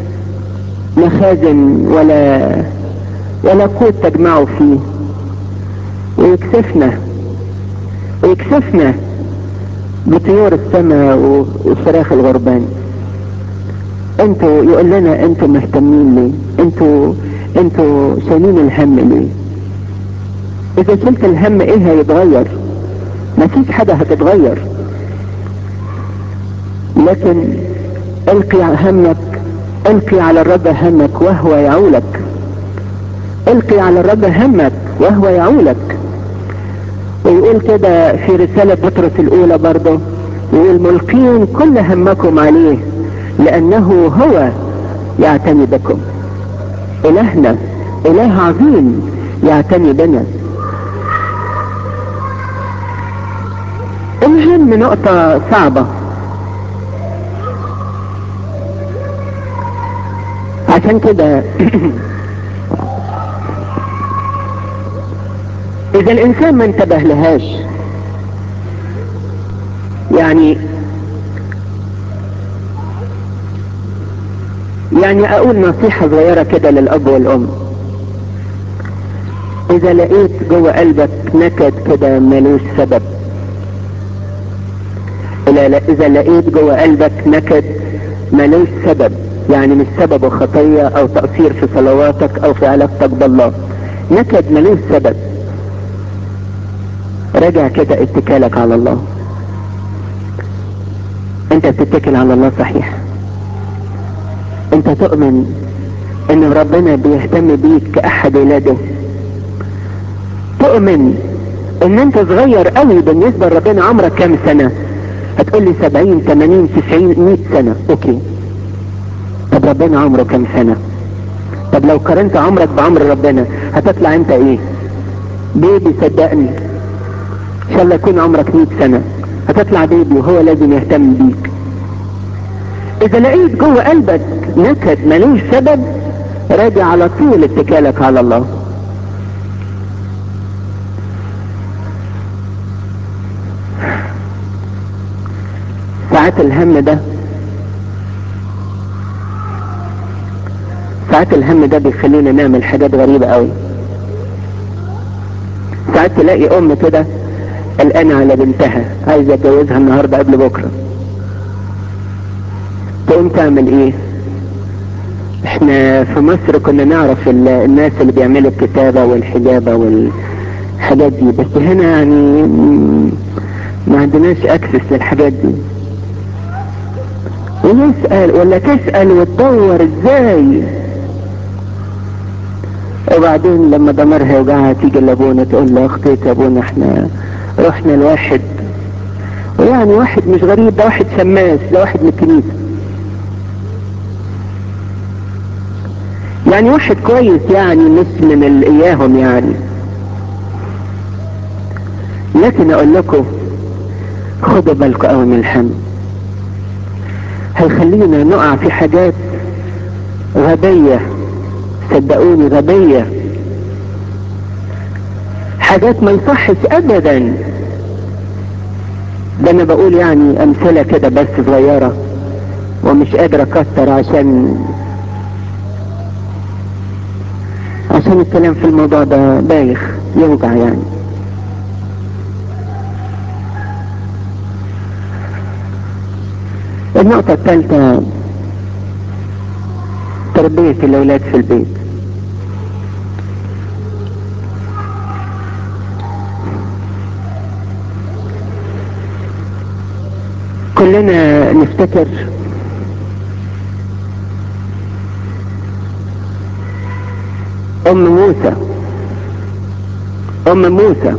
مخازن ولا ولا قوت تجمعوا فيه ويكسفنا ويكسفنا بطيور السماء وفراخ الغربان انتوا يقول لنا انتوا مهتمين ليه انتوا انتوا شايلين الهم ليه اذا شلت الهم ايه هيتغير مفيش حاجة هتتغير لكن القي همك القي على الرب همك وهو يعولك القي على الرب همك وهو يعولك ويقول كده في رسالة بطرس الاولى برضه يقول ملقين كل همكم عليه لانه هو يعتني بكم الهنا اله عظيم يعتني بنا الهم نقطة صعبة عشان كده اذا الانسان ما انتبه لهاش يعني يعني اقول نصيحة صغيرة كده للاب والام اذا لقيت جوه قلبك نكد كده ملوش سبب اذا لقيت جوه قلبك نكد ملوش سبب يعني مش سببه خطية او تقصير في صلواتك او في علاقتك بالله نكد ملوش سبب راجع كده اتكالك على الله انت بتتكل على الله صحيح انت تؤمن ان ربنا بيهتم بيك كاحد ولاده تؤمن ان انت صغير قوي بالنسبة لربنا عمرك كام سنة هتقول لي سبعين تمانين تسعين مئة سنة اوكي طب ربنا عمره كام سنة طب لو قارنت عمرك بعمر ربنا هتطلع انت ايه بيبي صدقني ان شاء الله يكون عمرك 100 سنة هتطلع بيبي وهو لازم يهتم بيك اذا لقيت جوه قلبك نكد ملوش سبب راجع على طول اتكالك على الله ساعات الهم ده ساعات الهم ده بيخلينا نعمل حاجات غريبة قوي ساعات تلاقي ام كده قلقانة على بنتها عايزة اتجوزها النهاردة قبل بكرة تقوم تعمل ايه احنا في مصر كنا نعرف الناس اللي بيعملوا الكتابة والحجابة والحاجات دي بس هنا يعني ما عندناش اكسس للحاجات دي ونسأل ولا تسأل وتدور ازاي وبعدين لما ضمرها يوجعها تيجي لابونا تقول له اختي يا ابونا احنا رحنا لواحد ويعني واحد مش غريب ده واحد شماس ده واحد من الكنيسة يعني واحد كويس يعني مش من اياهم يعني لكن اقول لكم خدوا بالكم قوي من الهم هيخلينا نقع في حاجات غبية صدقوني غبية حاجات ما يصحش ابدا ده انا بقول يعني امثلة كده بس صغيرة ومش قادر اكتر عشان عشان الكلام في الموضوع ده بايخ يوجع يعني النقطة الثالثة تربية الأولاد في البيت كلنا نفتكر ام موسى ام موسى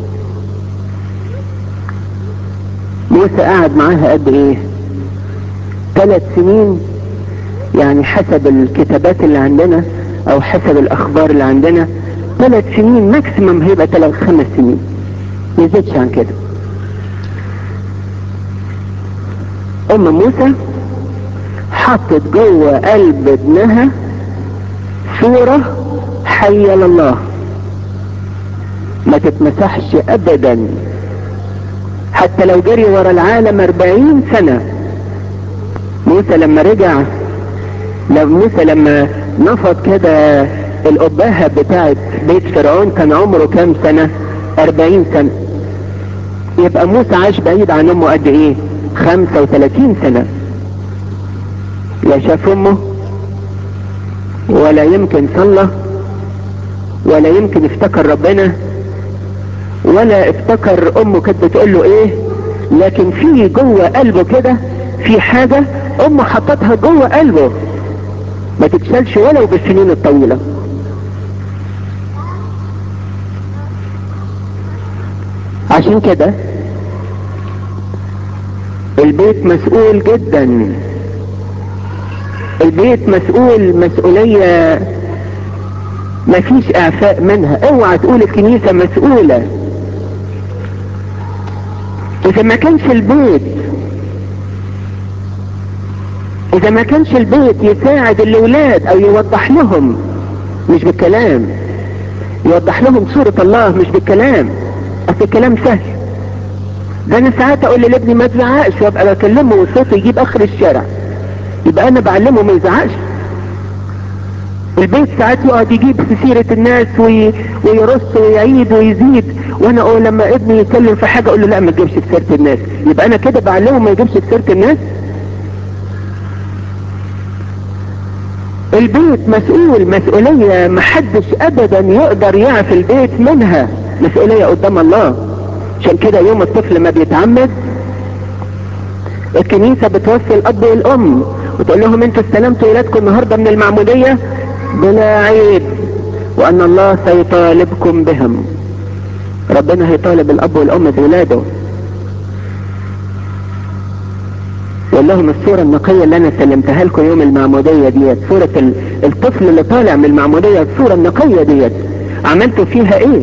موسى قعد معاها قد ايه ثلاث سنين يعني حسب الكتابات اللي عندنا او حسب الاخبار اللي عندنا ثلاث سنين ماكسيمم هيبقى ثلاث خمس سنين ما يزيدش عن كده ام موسى حطت جوه قلب ابنها صورة حية لله ما تتمسحش ابدا حتى لو جري ورا العالم اربعين سنة موسى لما رجع لو موسى لما نفض كده الأباهة بتاعت بيت فرعون كان عمره كام سنة اربعين سنة يبقى موسى عاش بعيد عن امه قد ايه خمسة وثلاثين سنة لا شاف امه ولا يمكن صلى ولا يمكن افتكر ربنا ولا افتكر امه كانت بتقول له ايه لكن في جوه قلبه كده في حاجة امه حطتها جوه قلبه ما تتشالش ولو بالسنين الطويلة عشان كده البيت مسؤول جدا البيت مسؤول مسؤولية مفيش اعفاء منها اوعى تقول الكنيسة مسؤولة اذا ما كانش البيت اذا ما كانش البيت يساعد الاولاد او يوضح لهم مش بالكلام يوضح لهم صورة الله مش بالكلام اصل الكلام سهل ده انا ساعات اقول لابني ما تزعقش وابقى بكلمه وصوته يجيب اخر الشارع يبقى انا بعلمه ما يزعقش البيت ساعات يقعد يجيب في سيرة الناس وي... ويرص ويعيد ويزيد وانا اقول لما ابني يتكلم في حاجة اقول له لا ما تجيبش في سيرة الناس يبقى انا كده بعلمه ما يجيبش في سيرة الناس البيت مسؤول مسؤولية محدش ابدا يقدر يعفي البيت منها مسؤولية قدام الله عشان كده يوم الطفل ما بيتعمد الكنيسة بتوصي الاب والام وتقول لهم انتوا استلمتوا ولادكم النهاردة من المعمودية بلا عيب وان الله سيطالبكم بهم ربنا هيطالب الاب والام بولاده يقول لهم الصورة النقية اللي انا سلمتها لكم يوم المعمودية ديت صورة الطفل اللي طالع من المعمودية الصورة النقية ديت عملتوا فيها ايه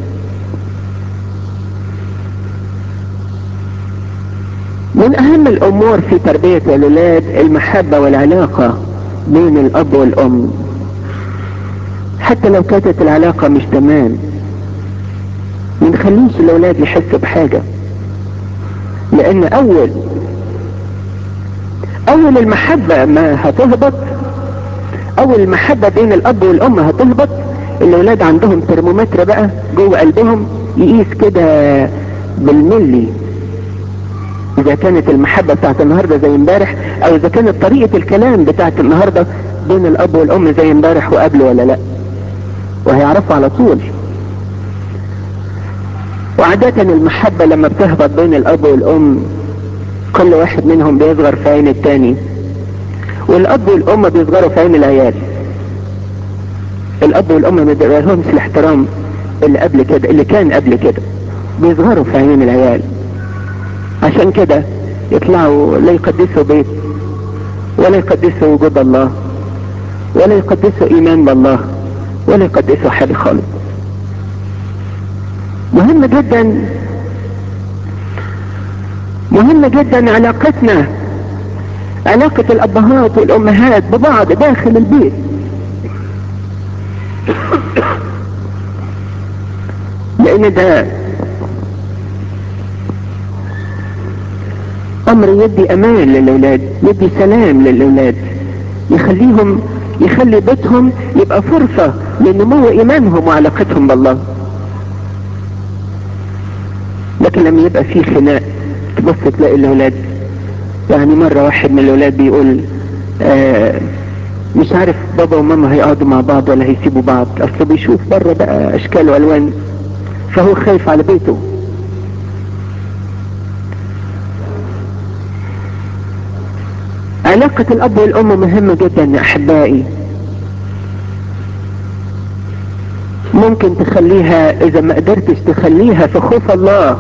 من اهم الامور في تربية الولاد المحبة والعلاقة بين الاب والام حتى لو كانت العلاقة مش تمام ما نخليش الاولاد يحسوا بحاجة لان اول اول المحبة ما هتهبط اول المحبة بين الاب والام هتهبط الاولاد عندهم ترمومتر بقى جوه قلبهم يقيس كده بالملي اذا كانت المحبة بتاعت النهاردة زي امبارح او اذا كانت طريقة الكلام بتاعت النهاردة بين الاب والام زي امبارح وقبل ولا لا وهيعرفوا على طول وعادة المحبة لما بتهبط بين الاب والام كل واحد منهم بيصغر في عين التاني والاب والام بيصغروا في عين العيال الاب والام ما بيدرهمش الاحترام اللي قبل كده اللي كان قبل كده بيصغروا في عين العيال عشان كده يطلعوا لا يقدسوا بيت ولا يقدسوا وجود الله ولا يقدسوا ايمان بالله ولا يقدسوا حاجة خالص مهم جدا مهم جدا علاقتنا علاقة الابهات والامهات ببعض داخل البيت لان ده امر يدي امان للاولاد يدي سلام للاولاد يخليهم يخلي بيتهم يبقى فرصة لنمو ايمانهم وعلاقتهم بالله لكن لما يبقى في خناق تبص تلاقي الاولاد يعني مرة واحد من الاولاد بيقول آه مش عارف بابا وماما هيقعدوا مع بعض ولا هيسيبوا بعض اصله بيشوف بره بقى اشكال والوان فهو خايف على بيته علاقة الاب والام مهمة جدا يا احبائي ممكن تخليها اذا ما قدرتش تخليها في خوف الله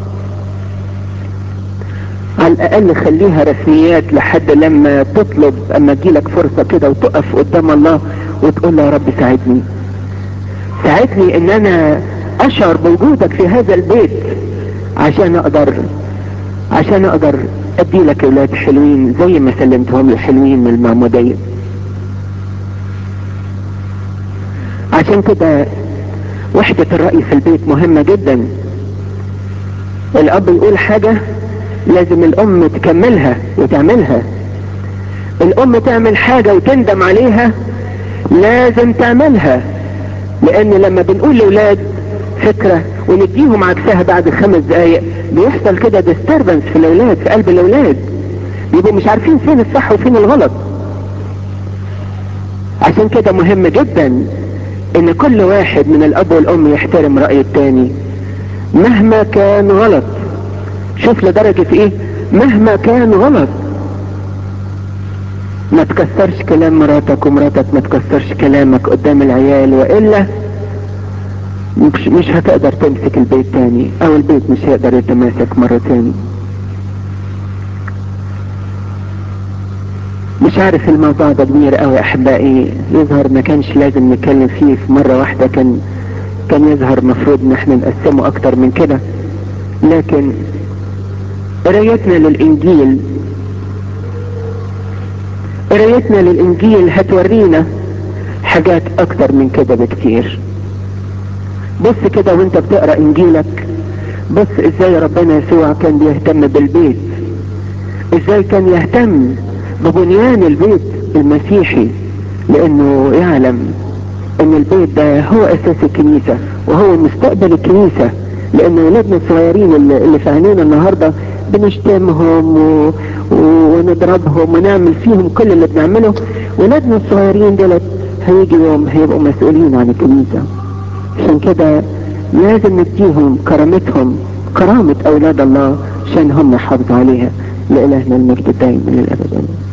على الاقل خليها رسميات لحد لما تطلب اما تجيلك فرصة كده وتقف قدام الله وتقول له يا رب ساعدني ساعدني ان انا اشعر بوجودك في هذا البيت عشان اقدر عشان اقدر ادي لك اولاد حلوين زي ما سلمتهم لي حلوين من المعمودية عشان كده وحدة الرأي في البيت مهمة جدا الاب يقول حاجة لازم الام تكملها وتعملها الام تعمل حاجة وتندم عليها لازم تعملها لان لما بنقول لاولاد فكرة ونديهم عكسها بعد خمس دقايق بيحصل كده ديستربنس في الاولاد في قلب الاولاد بيبقوا مش عارفين فين الصح وفين الغلط عشان كده مهم جدا ان كل واحد من الاب والام يحترم رأي التاني مهما كان غلط شوف لدرجة ايه مهما كان غلط ما تكسرش كلام مراتك ومراتك ما تكسرش كلامك قدام العيال وإلا مش, مش هتقدر تمسك البيت تاني او البيت مش هيقدر يتماسك مرة تاني مش عارف الموضوع ده كبير قوي احبائي يظهر ما كانش لازم نتكلم فيه في مرة واحدة كان كان يظهر مفروض ان احنا نقسمه اكتر من كده لكن قرايتنا للانجيل قرايتنا للانجيل هتورينا حاجات اكتر من كده بكتير بص كده وانت بتقرا انجيلك بص ازاي ربنا يسوع كان بيهتم بالبيت ازاي كان يهتم ببنيان البيت المسيحي لانه يعلم ان البيت ده هو اساس الكنيسة وهو مستقبل الكنيسة لان ولادنا الصغيرين اللي, اللي في عينينا النهاردة بنشتمهم و... ونضربهم ونعمل فيهم كل اللي بنعمله ولادنا الصغيرين دولت هيجي يوم هيبقوا مسؤولين عن الكنيسة عشان كده لازم نديهم كرامتهم كرامة اولاد الله عشان هم يحافظوا عليها لإلهنا المجد الدائم من الابد